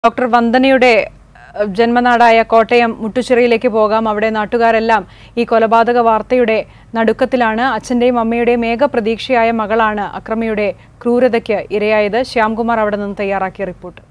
doctor വന്ദനയുടെ അഹ്, ജന്മനാടായ കോട്ടയം മുട്ടുചിറയിലേക്ക് പോകാം അവിടെ നാട്ടുകാരെല്ലാം ഈ കൊലപാതക വാർത്തയുടെ നടുക്കത്തിലാണ് അച്ഛന്റെയും അമ്മയുടെയും ഏക പ്രതീക്ഷയായ മകളാണ് അക്രമിയുടെ ക്രൂരതയ്ക്ക് ഇരയായത് ശ്യാംകുമാർ അവിടെ നിന്ന് തയ്യാറാക്കിയ റിപ്പോർട്ട്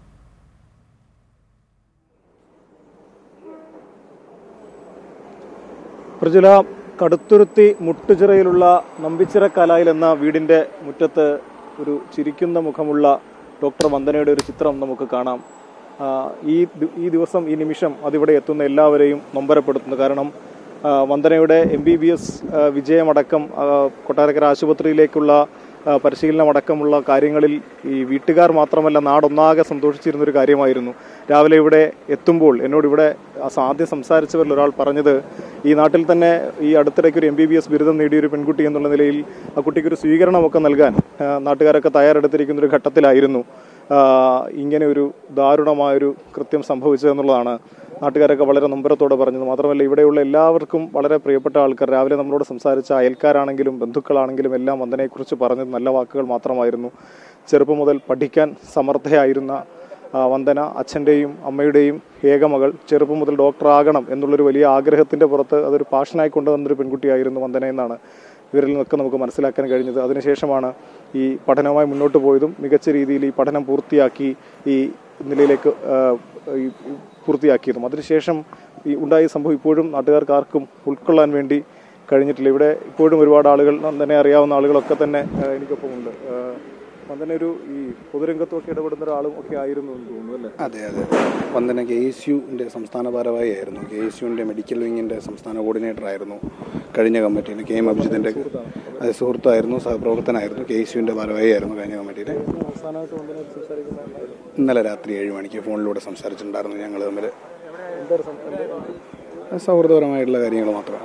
പ്രജുല കടുത്തുരുത്തി മുട്ടുചിറയിലുള്ള നമ്പിച്ചിറ കലായിൽ എന്ന വീടിന്റെ മുറ്റത്ത് ഒരു ചിരിക്കുന്ന മുഖമുള്ള ഡോക്ടർ വന്ദനയുടെ ഒരു ചിത്രം നമുക്ക് കാണാം ആ, ഈ ദി- ഈ ദിവസം ഈ നിമിഷം അതിവിടെ എത്തുന്ന എല്ലാവരെയും നൊമ്പരപ്പെടുത്തുന്നു കാരണം ആ, വന്ദനയുടെ എം ബി ബി എസ് വിജയമടക്കം ആ, കൊട്ടാരക്കര ആശുപത്രിയിലേക്കുള്ള ആ, പരിശീലനമടക്കമുള്ള കാര്യങ്ങളിൽ ഈ വീട്ടുകാർ മാത്രമല്ല നാടൊന്നാകെ സന്തോഷിച്ചിരുന്ന ഒരു കാര്യമായിരുന്നു രാവിലെ ഇവിടെ എത്തുമ്പോൾ എന്നോട് ഇവിടെ അസ- ആദ്യം സംസാരിച്ചവരിൽ ഒരാൾ പറഞ്ഞത് ഈ നാട്ടിൽ തന്നെ ഈ അടുത്തിടയ്ക്ക് ഒരു എം ബി ബി എസ് ബിരുദം നേടിയ ഒരു പെൺകുട്ടി എന്നുള്ള നിലയിൽ ആ കുട്ടിക്ക് ഒരു സ്വീകരണമൊക്കെ നൽകാൻ ആ, നാട്ടുകാരൊക്കെ തയ്യാറെടുത്തിരിക്കുന്ന ഒരു ഘട്ടത്തിലായിരുന്നു ആ, ഇങ്ങനെ ഒരു ദാരുണമായൊരു കൃത്യം സംഭവിച്ചതെന്നുള്ളതാണ് നാട്ടുകാരൊക്കെ വളരെ നമ്പരത്തോടെ പറഞ്ഞത് മാത്രമല്ല ഇവിടെയുള്ള എല്ലാവർക്കും വളരെ പ്രിയപ്പെട്ട ആൾക്കാർ രാവിലെ നമ്മളോട് സംസാരിച്ച അയൽക്കാരാണെങ്കിലും ബന്ധുക്കളാണെങ്കിലും എല്ലാം വന്ദനയെക്കുറിച്ച് പറഞ്ഞത് നല്ല വാക്കുകൾ മാത്രമായിരുന്നു ചെറുപ്പം മുതൽ പഠിക്കാൻ സമർത്ഥയായിരുന്ന ആ, വന്ദന അച്ഛൻ്റെയും അമ്മയുടെയും ഏകമകൾ ചെറുപ്പം മുതൽ ഡോക്ടറാകണം എന്നുള്ളൊരു വലിയ ആഗ്രഹത്തിൻ്റെ പുറത്ത് അതൊരു പാഷനായി കൊണ്ടുവന്നൊരു പെൺകുട്ടിയായിരുന്നു വന്ദന എന്നാണ് ഇവരിൽ നിന്നൊക്കെ നമുക്ക് മനസ്സിലാക്കാൻ കഴിഞ്ഞത് അതിനുശേഷമാണ് ഈ പഠനവുമായി മുന്നോട്ട് പോയതും മികച്ച രീതിയിൽ ഈ പഠനം പൂർത്തിയാക്കി ഈ നിലയിലേക്ക് ആ, ഈ പൂർത്തിയാക്കിയതും അതിനുശേഷം ഈ ഉണ്ടായ സംഭവം ഇപ്പോഴും നാട്ടുകാർക്ക് ആർക്കും ഉൾക്കൊള്ളാൻ വേണ്ടി കഴിഞ്ഞിട്ടില്ല ഇവിടെ ഇപ്പോഴും ഒരുപാട് ആളുകൾ തന്നെ അറിയാവുന്ന ആളുകളൊക്കെ തന്നെ ആ, എനിക്കൊപ്പം ഉണ്ട് ആ, വന്ദന ഒരു ഈ പൊതുരംഗത്തൊക്കെ ഇടപെടുന്ന ഒരാളും ഒക്കെ ആയിരുന്നു എന്ന് തോന്നുന്നു അല്ലേ അതെ അതെ വന്ദന കെ എസ് യുവിൻ്റെ സംസ്ഥാന ഭാരവാഹി ആയിരുന്നു കെ എസ് യുവിൻ്റെ മെഡിക്കൽ വിങ്ങിൻ്റെ സംസ്ഥാന കോർഡിനേറ്റർ ആയിരുന്നു കഴിഞ്ഞ കമ്മിറ്റിയിൽ കെ എം അഭിജിത്തിൻ്റെ അതെ സുഹൃത്തായിരുന്നു സഹപ്രവർത്തനായിരുന്നു കെ എസ് യുവിൻ്റെ ഭാരവാഹി ആയിരുന്നു കഴിഞ്ഞ കമ്മിറ്റിയിൽ അവസാനമായിട്ട് വന്ദന സംസാരിക്കുന്ന ഇന്നലെ രാത്രി ഏഴ് മണിക്ക് ഫോണിലൂടെ സംസാരിച്ചിട്ടുണ്ടായിരുന്നു ഞങ്ങൾ തമ്മിൽ എന്താണ് സം- എന്ത്- സൗഹൃദപരമായിട്ടുള്ള കാര്യങ്ങൾ മാത്രമാണ്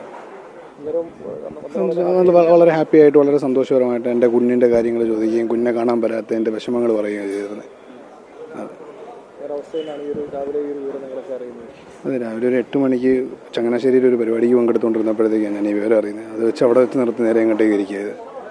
അന്നേരം അത് വ- വളരെ ഹാപ്പി ആയിട്ട് വളരെ സന്തോഷപരമായിട്ട് എൻ്റെ കുഞ്ഞിൻ്റെ കാര്യങ്ങൾ ചോദിക്കുകയും കുഞ്ഞിനെ കാണാൻ വരാത്തതിൻ്റെ വിഷമങ്ങൾ പറയുകയും ചെയ്തിരുന്നത് ഒരവസ്ഥയിലാണ് ഈ ഒരു രാവിലെ ഈ ഒരു വിവരം നിങ്ങളൊക്കെ അറിയുന്നത് അതെ രാവിലെ ഒരു എട്ട് മണിക്ക് ചങ്ങനാശ്ശേരിയിൽ ഒരു പരിപാടിക്ക് പങ്കെടുത്തുകൊണ്ടിരുന്നപ്പോഴത്തേക്കാണ് ഞാൻ ഈ വിവരം അറിയുന്നത് അത് വെച്ച് അവിടെ വെച്ച് നിർത്തി നേരെ അങ്ങോട്ടേക്ക് ഇരിക്കുക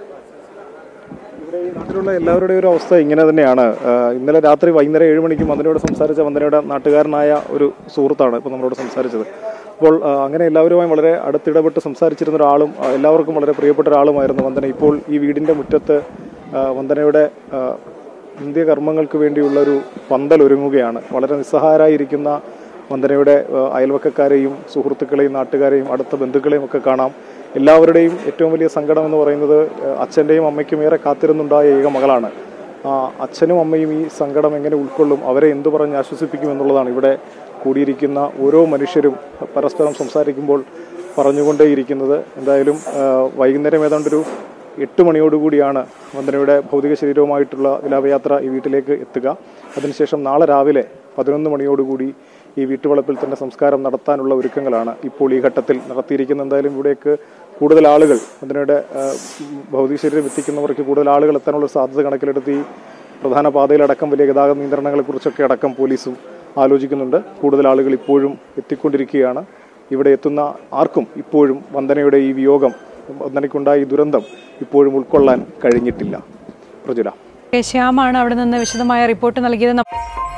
ഇവിടെ ഈ നാട്ടിലുള്ള എല്ലാവരുടെയും ഒരു അവസ്ഥ ഇങ്ങനെ തന്നെയാണ് ആ, ഇന്നലെ രാത്രി വൈകുന്നേരം ഏഴ് മണിക്ക് വന്ദനയോട് സംസാരിച്ച വന്ദനയുടെ നാട്ടുകാരനായ ഒരു സുഹൃത്താണ് ഇപ്പോൾ നമ്മളോട് സംസാരിച്ചത് അപ്പോൾ ആ, അങ്ങനെ എല്ലാവരുമായി വളരെ അടുത്തിടപെട്ട് സംസാരിച്ചിരുന്ന ഒരാളും ആ, എല്ലാവർക്കും വളരെ പ്രിയപ്പെട്ട ഒരാളുമായിരുന്നു വന്ദന ഇപ്പോൾ ഈ വീടിൻ്റെ മുറ്റത്ത് ആ, വന്ദനയുടെ ആ, അന്ത്യകർമ്മങ്ങൾക്ക് വേണ്ടിയുള്ള ഒരു പന്തൽ ഒരുങ്ങുകയാണ് വളരെ നിസ്സഹായരായിരിക്കുന്ന വന്ദനയുടെ ആ, അയൽവക്കക്കാരെയും സുഹൃത്തുക്കളെയും നാട്ടുകാരെയും അടുത്ത ബന്ധുക്കളെയും ഒക്കെ കാണാം എല്ലാവരുടെയും ഏറ്റവും വലിയ സങ്കടം എന്ന് പറയുന്നത് ആ, അച്ഛൻ്റെയും അമ്മയ്ക്കും ഏറെ കാത്തിരുന്നുണ്ടായ ഏക മകളാണ് ആ, അച്ഛനും അമ്മയും ഈ സങ്കടം എങ്ങനെ ഉൾക്കൊള്ളും അവരെ എന്തു പറഞ്ഞ് ആശ്വസിപ്പിക്കും എന്നുള്ളതാണ് ഇവിടെ കൂടിയിരിക്കുന്ന ഓരോ മനുഷ്യരും പരസ്പരം സംസാരിക്കുമ്പോൾ പറഞ്ഞുകൊണ്ടേയിരിക്കുന്നത് എന്തായാലും ആ, വൈകുന്നേരം ഏതാണ്ടൊരു എട്ട് മണിയോടുകൂടിയാണ് വന്ദനയുടെ ഭൗതിക ശരീരവുമായിട്ടുള്ള വിലാപയാത്ര ഈ വീട്ടിലേക്ക് എത്തുക അതിനുശേഷം നാളെ രാവിലെ പതിനൊന്ന് മണിയോടുകൂടി ഈ വീട്ടുവളപ്പിൽ തന്നെ സംസ്കാരം നടത്താനുള്ള ഒരുക്കങ്ങളാണ് ഇപ്പോൾ ഈ ഘട്ടത്തിൽ നടത്തിയിരിക്കുന്നത് എന്തായാലും ഇവിടേക്ക് കൂടുതൽ ആളുകൾ വന്ദനയുടെ ആ, ഭൗതിക ശരീരം എത്തിക്കുന്നവർക്ക് കൂടുതൽ ആളുകൾ എത്താനുള്ള സാധ്യത കണക്കിലെടുത്ത് ഈ പ്രധാന പാതയിലടക്കം വലിയ ഗതാഗത നിയന്ത്രണങ്ങളെക്കുറിച്ചൊക്കെ അടക്കം പോലീസും ആലോചിക്കുന്നുണ്ട് കൂടുതൽ ആളുകൾ ഇപ്പോഴും എത്തിക്കൊണ്ടിരിക്കുകയാണ് ഇവിടെ എത്തുന്ന ആർക്കും ഇപ്പോഴും വന്ദനയുടെ ഈ വിയോഗം വന്ദനയ്ക്കുണ്ടായ ഈ ദുരന്തം ഇപ്പോഴും ഉൾക്കൊള്ളാൻ കഴിഞ്ഞിട്ടില്ല പ്രജുല കെ ശ്യാമാണ് അവിടെ നിന്ന് വിശദമായ റിപ്പോർട്ട് നൽകിയത്